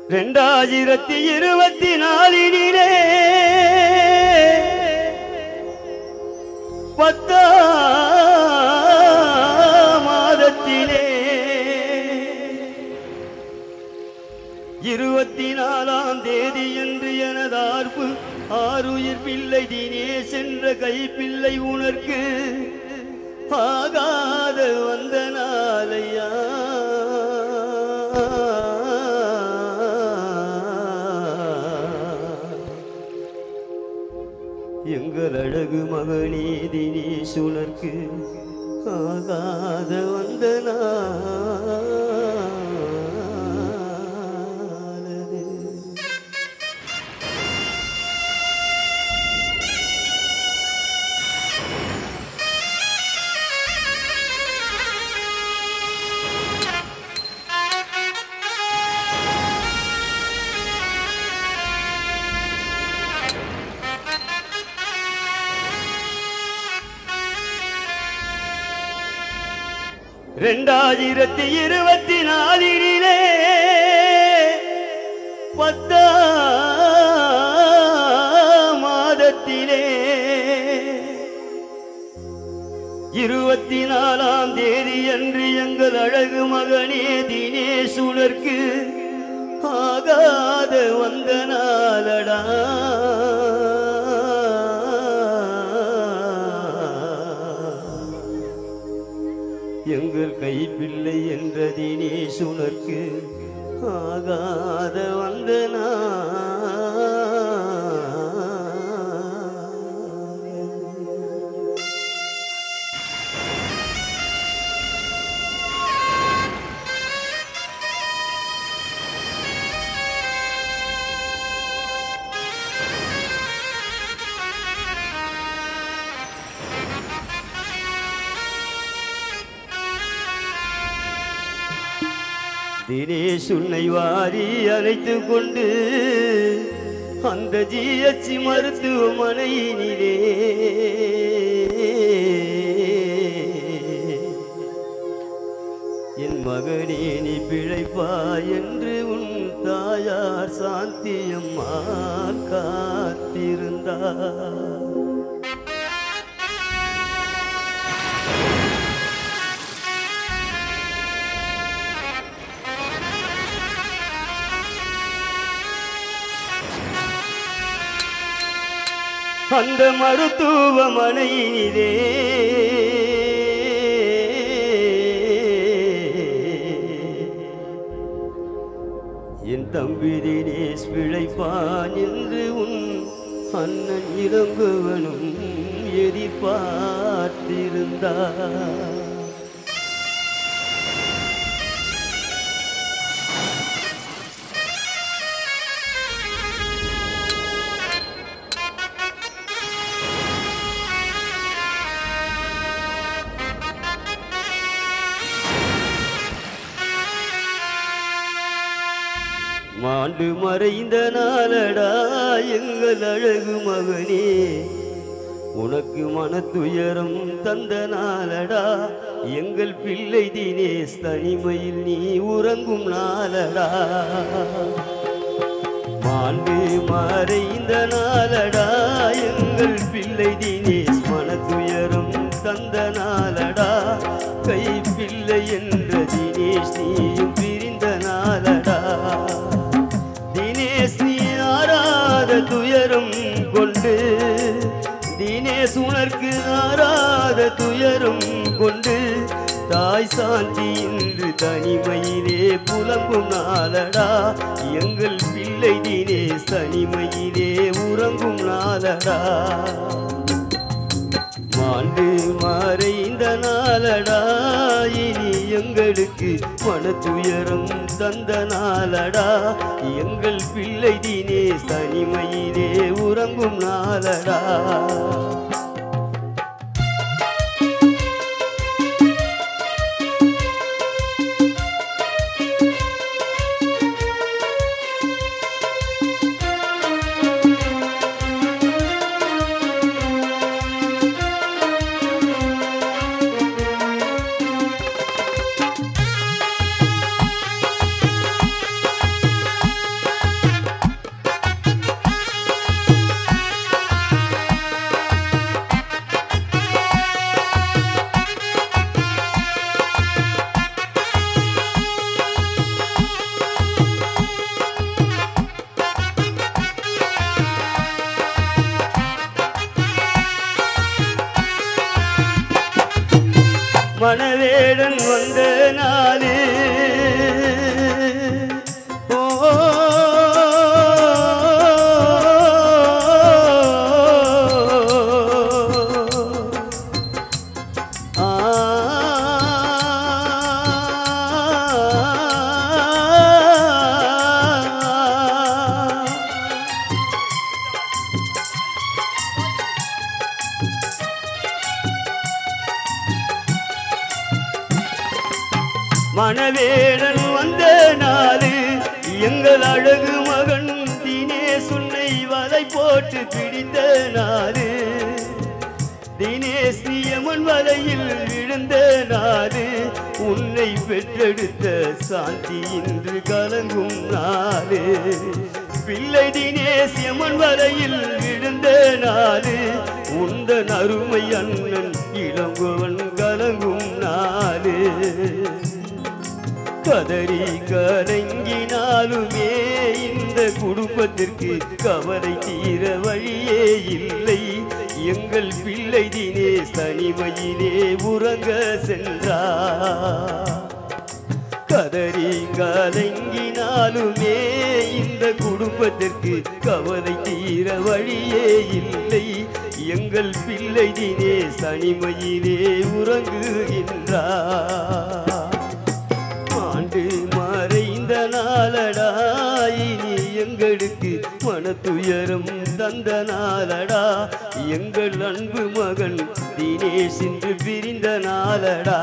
ரெண்டாயிரத்தி இருபத்தி நாலினிலே பத்தாம் மாதத்திலே இருபத்தி நாலாம் தேதி என்று எனதார்ப்பு ஆறுயிர் பிள்ளை தினேஷ் என்ற கைப்பிள்ளை உனக்கு ஆகாத வந்த நாளையா எங்கள் அழகு மகனே தினேஷ் உனக்கு ஆகாத வந்த நாளது ரெண்டாயிரத்தி இருபத்தி நாலிலே பத்தாம் மாதத்திலே இருபத்தி நாலாம் தேதி அன்று எங்கள் அழகு மகனே தினேஷ் உனக்கு ஆகாத வந்த நாளடா எங்கள் கைப்பிள்ளை என்ற தினேஷ் உனக்கு ஆகாத வந்த நாள். தினேஷ் உன்னை வாரி அழைத்து கொண்டு அந்த ஜிஎச்சி மருத்துவமனையினிலே என் மகனே நீ பிழைப்பா என்று உன் தாயார் சாந்தியம்மா காத்திருந்தார் அந்த மருத்துவமனையிலே என் தம்பி தினேஷ் பிழைப்பான் என்று உன் அண்ணன் இளங்குவனும் எதிர்பார்த்திருந்தார் மாண்டு மறைந்த நாளடா எங்கள் அழகு மகனே உனக்கு மனத்துயரம் தந்த நாளடா எங்கள் பிள்ளை தினேஷ் தனிமையில் நீ உறங்கும் நாளடா மாண்டு மறைந்த நாளடா எங்கள் பிள்ளை தினேஷ் மனத்துயரம் தந்த நாளடா கை பிள்ளை என்ற தினேஷ் நீயும் பிரிந்த நாளடா தினேஷ் நீ ஆறாத துயரம் கொண்டு தினேஷ் உனக்கு ஆறாத துயரம் கொண்டு தாய் சாந்தி இன்று தனிமையிலே புலம்பும் நாளடா எங்கள் பிள்ளை தினேஷ் தனிமையிலே உறங்கும் நாளடா மாண்டு மறைந்த நாளடா இனி எங்களுக்கு மனத்துயரம் தந்த நாளடா எங்கள் பிள்ளை தினேஷ் தனிமையிலே உறங்கும் நாளடா மணவேடன் வந்த நாளே ஓ மணவேடன் வந்த நாளு எங்கள் அழகு மகன் தினேஷ் உன்னை வலை போட்டு பிடித்த நாளு தினேஷ் நியமன் வலையில் விழுந்த நாடு உன்னை பெற்றெடுத்த சாந்தி இன்று கலங்கும் நாடு பிள்ளை தினேஷ் யமன் வலையில் விழுந்த நாடு உந்தன் அருமை அண்ணன் இளங்கோவன் கலங்கும் நாடு கதறி கலங்கினாலுமே இந்த குடும்பத்திற்கு கவலை தீர வழியே இல்லை எங்கள் பிள்ளை தினே தனிமையிலே உறங்க சென்றார் கதறி கலங்கினாலுமே இந்த குடும்பத்திற்கு கவலை தீர வழியே இல்லை எங்கள் பிள்ளை தினே தனிமையிலே உறங்குகின்றார் ஆண்டு மறைந்த நாளடா இனி எங்களுக்கு மனத்துயரம் தந்த நாளடா எங்கள் அன்பு மகன் தினேஷ் இன்று பிரிந்த நாளடா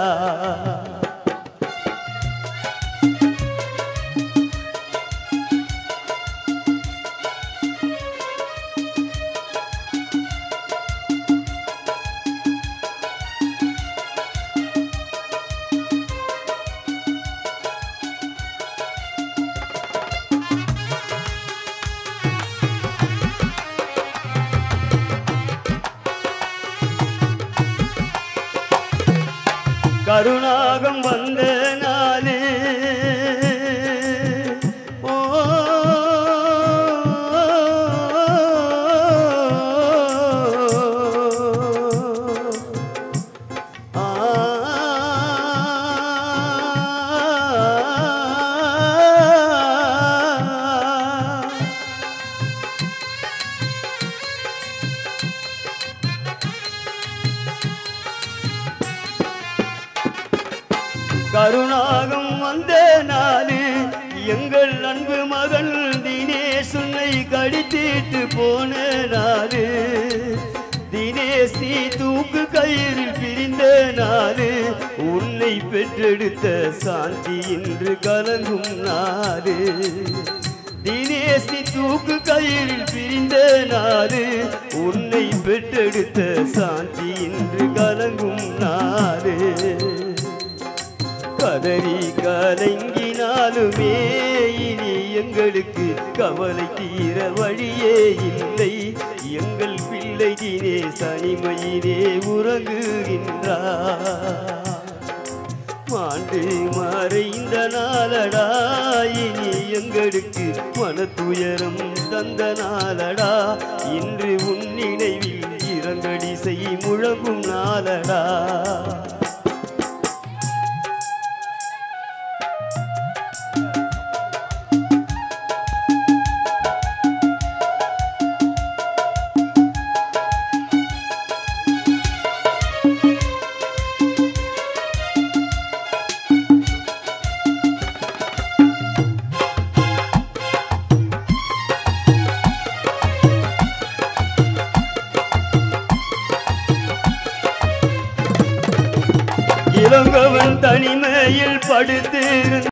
கருணாகம் வந்த நாளே ஓ ஆ கருணாகம் வந்த நாளு எங்கள் அன்பு மகன் தினேஷ் உன்னை கடித்திட்டு போன நாளு தினேஷ் நீ தூக்கு கயிறில் பிரிந்த நாளு உன்னை பெற்றெடுத்த சாந்தி இன்று கலங்கும் நாடு தினேஷ் நீ தூக்கு கயிறில் பிரிந்த நாடு உன்னை பெற்றெடுத்த சாந்தி இன்று கலங்கும் நாடு கதறி கலங்கினாலுமே இனி எங்களுக்கு கவலை தீர வழியே இல்லை எங்கள் பிள்ளை தினே தனிமையிலே உறங்குகின்றார் மாண்டு மறைந்த நாளடா இனி எங்களுக்கு மனத்துயரம் தந்த நாளடா இன்று உன் நினைவில் இறங்கடி செய் முழங்கும் நாளடா இளங்கவன் தனிமையில் படுத்து